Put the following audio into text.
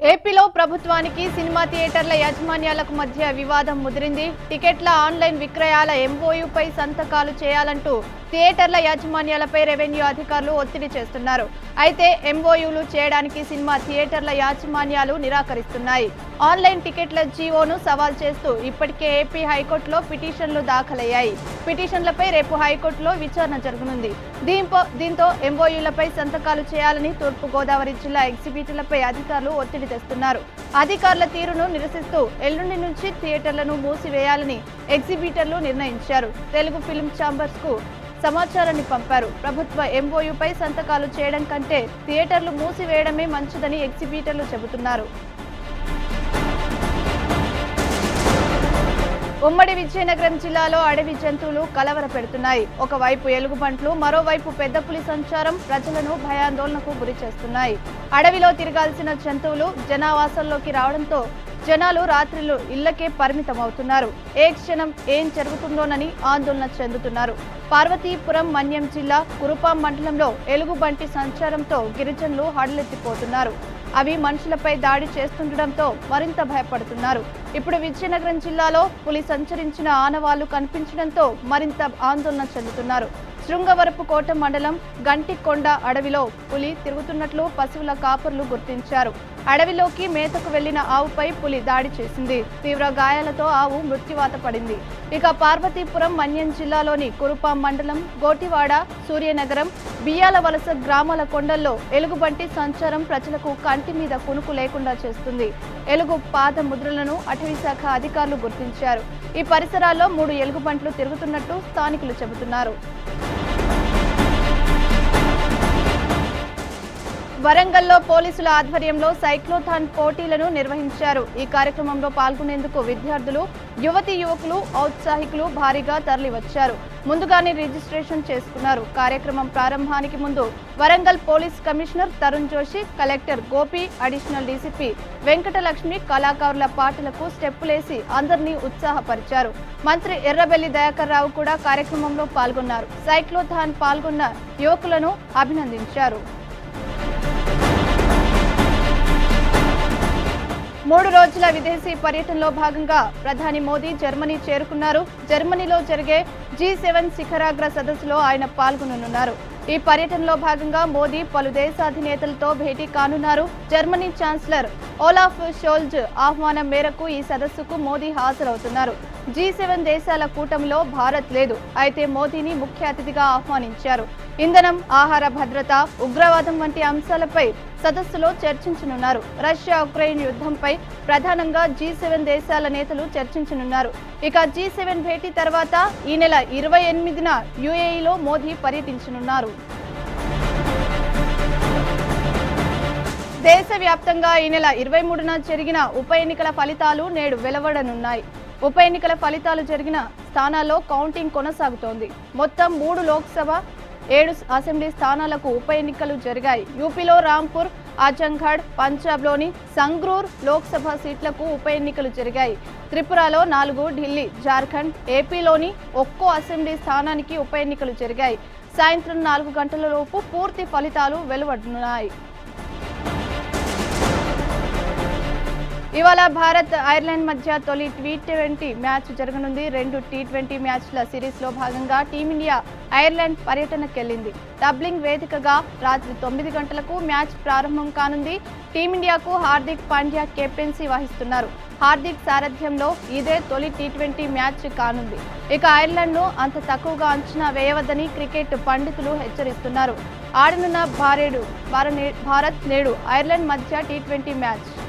ఏపీలో ప్రభుత్వానికి సినిమా థియేటర్ల యాజమాన్యాలకు మధ్య వివాదం ముదిరింది టికెట్ల ఆన్లైన్ విక్రయాల ఎంఓయూపై సంతకాలు చేయాలంటూ థియేటర్ల యాజమాన్యాలపై రెవెన్యూ అధికారులు ఒత్తిడి చేస్తున్నారు అయితే ఎంఓయూలు చేయడానికి సినిమా థియేటర్ల యాజమాన్యాలు నిరాకరిస్తున్నాయి ఆన్లైన్ టికెట్ల జీవోను సవాల్ చేస్తూ ఇప్పటికే ఏపీ హైకోర్టులో పిటిషన్లు దాఖలయ్యాయి పిటిషన్లపై రేపు హైకోర్టులో విచారణ జరగనుంది దీంతో దీంతో ఎంఓయూలపై సంతకాలు చేయాలని తూర్పు గోదావరి జిల్లా ఎగ్జిబిటర్లపై అధికారులు ఒత్తిడి తెస్తున్నారు అధికారుల తీరును నిరసిస్తూ ఎల్లుండి నుంచి థియేటర్లను మూసివేయాలని ఎగ్జిబిటర్లు నిర్ణయించారు తెలుగు ఫిల్మ్ ఛాంబర్స్ కు సమాచారాన్ని పంపారు ప్రభుత్వ ఎంఓయూపై సంతకాలు చేయడం కంటే థియేటర్లు మూసివేయడమే మంచిదని ఎగ్జిబిటర్లు చెబుతున్నారు ఉమ్మడి విజయనగరం జిల్లాలో అడవి జంతువులు కలవర పెడుతున్నాయి ఒకవైపు ఎలుగుబంట్లు మరోవైపు పెద్ద పులి సంచారం ప్రజలను భయాందోళనకు గురి చేస్తున్నాయి అడవిలో తిరగాల్సిన జంతువులు జనావాసంలోకి రావడంతో జనాలు రాత్రిళ్ళు ఇళ్లకే పరిమితం అవుతున్నారు ఏ క్షణం ఏం జరుగుతుందోనని ఆందోళన చెందుతున్నారు పార్వతీపురం మన్యం జిల్లా కురుపాం మండలంలో ఎలుగుబంటి సంచారంతో గిరిజనులు హడలెత్తిపోతున్నారు అవి మనుషులపై దాడి చేస్తుండటంతో మరింత భయపడుతున్నారు ఇప్పుడు విజయనగరం జిల్లాలో పులి సంచరించిన ఆనవాళ్లు కనిపించడంతో మరింత ఆందోళన చెందుతున్నారు శృంగవరపు కోట మండలం గంటికొండ అడవిలో పులి తిరుగుతున్నట్లు పశువుల కాపర్లు గుర్తించారు అడవిలోకి మేతకు వెళ్లిన ఆవుపై పులి దాడి చేసింది తీవ్ర గాయాలతో ఆవు మృత్యువాత పడింది ఇక పార్వతీపురం మన్యం జిల్లాలోని కురుపాం మండలం గోటివాడ సూర్యనగరం బియ్యాల వలస గ్రామాల కొండల్లో ఎలుగుబంటి సంచారం ప్రజలకు కంటి మీద కునుకు లేకుండా చేస్తుంది ఎలుగు పాద ముద్రలను అటవీ శాఖ అధికారులు గుర్తించారు ఈ పరిసరాల్లో మూడు ఎలుగుబంట్లు తిరుగుతున్నట్టు స్థానికులు చెబుతున్నారు వరంగల్లో పోలీసుల ఆధ్వర్యంలో సైక్లోథాన్ పోటీలను నిర్వహించారు ఈ కార్యక్రమంలో పాల్గొనేందుకు విద్యార్థులు యువతి యువకులు ఔత్సాహికులు భారీగా తరలివచ్చారు ముందుగానే రిజిస్ట్రేషన్ చేసుకున్నారు కార్యక్రమం ప్రారంభానికి ముందు Warangal police commissioner Tarun Joshi collector Gopi additional DCP Venkatalakshmi కళాకారుల పాటలకు స్టెప్పులేసి అందరినీ ఉత్సాహపరిచారు మంత్రి ఎర్రబెల్లి దయాకర్ రావు కూడా కార్యక్రమంలో పాల్గొన్నారు సైక్లోథాన్ పాల్గొన్న యువకులను అభినందించారు మూడు రోజుల విదేశీ పర్యటనలో భాగంగా ప్రధాని మోదీ జర్మనీ చేరుకున్నారు జర్మనీలో జరిగే జీ సెవెన్ శిఖరాగ్ర సదస్సులో ఆయన పాల్గొననున్నారు ఈ పర్యటనలో భాగంగా మోదీ పలు దేశాధినేతలతో భేటీ కానున్నారు జర్మనీ ఛాన్సలర్ ఓలాఫ్ షోల్జ్ ఆహ్వానం మేరకు ఈ సదస్సుకు మోదీ హాజరవుతున్నారు జీ సెవెన్ దేశాల కూటమిలో భారత్ లేదు అయితే మోదీని ముఖ్య అతిథిగా ఆహ్వానించారు ఇంధనం ఆహార భద్రత ఉగ్రవాదం వంటి అంశాలపై సదస్సులో చర్చించనున్నారు రష్యా ఉక్రెయిన్ యుద్ధంపై ప్రధానంగా జీ సెవెన్ దేశాల నేతలు చర్చించనున్నారు ఇక జీ సెవెన్ భేటీ తర్వాత ఈ నెల ఇరవై ఎనిమిదిన యుఏఈలో మోదీ పర్యటించనున్నారు దేశవ్యాప్తంగా ఈ నెల ఇరవై మూడున జరిగిన ఉప ఎన్నికల ఫలితాలు నేడు వెలువడనున్నాయి ఉప ఎన్నికల ఫలితాలు జరిగిన స్థానాల్లో కౌంటింగ్ కొనసాగుతోంది మొత్తం మూడు లోక్సభ ఏడు అసెంబ్లీ స్థానాలకు ఉప ఎన్నికలు జరిగాయి యూపీలో రాంపూర్ ఆజంఘడ్ పంజాబ్లోని సంగ్రూర్ లోక్సభ సీట్లకు ఉప ఎన్నికలు జరిగాయి త్రిపురలో నాలుగు ఢిల్లీ జార్ఖండ్ ఏపీలోని ఒక్కో అసెంబ్లీ స్థానానికి ఉప ఎన్నికలు జరిగాయి సాయంత్రం నాలుగు గంటల లోపు పూర్తి ఫలితాలు వెలువడనున్నాయి ఇవాళ భారత్ ఐర్లాండ్ మధ్య తొలి టీ ట్వంటీ మ్యాచ్ జరగనుంది రెండు టీ ట్వంటీ మ్యాచ్ల సిరీస్లో భాగంగా టీమిండియా ఐర్లాండ్ పర్యటనకెళ్లింది డబ్లింగ్ వేదికగా రాత్రి తొమ్మిది గంటలకు మ్యాచ్ ప్రారంభం కానుంది టీమిండియాకు హార్దిక్ పాండ్యా కెప్టెన్సీ వహిస్తున్నారు హార్దిక్ సారథ్యంలో ఇదే తొలి టీ ట్వంటీ మ్యాచ్ కానుంది ఇక ఐర్లాండ్ను అంత తక్కువగా అంచనా వేయవద్దని క్రికెట్ పండితులు హెచ్చరిస్తున్నారు ఆడనున్న భారేడు భారత్ నేడు ఐర్లాండ్ మధ్య టీ ట్వంటీ మ్యాచ్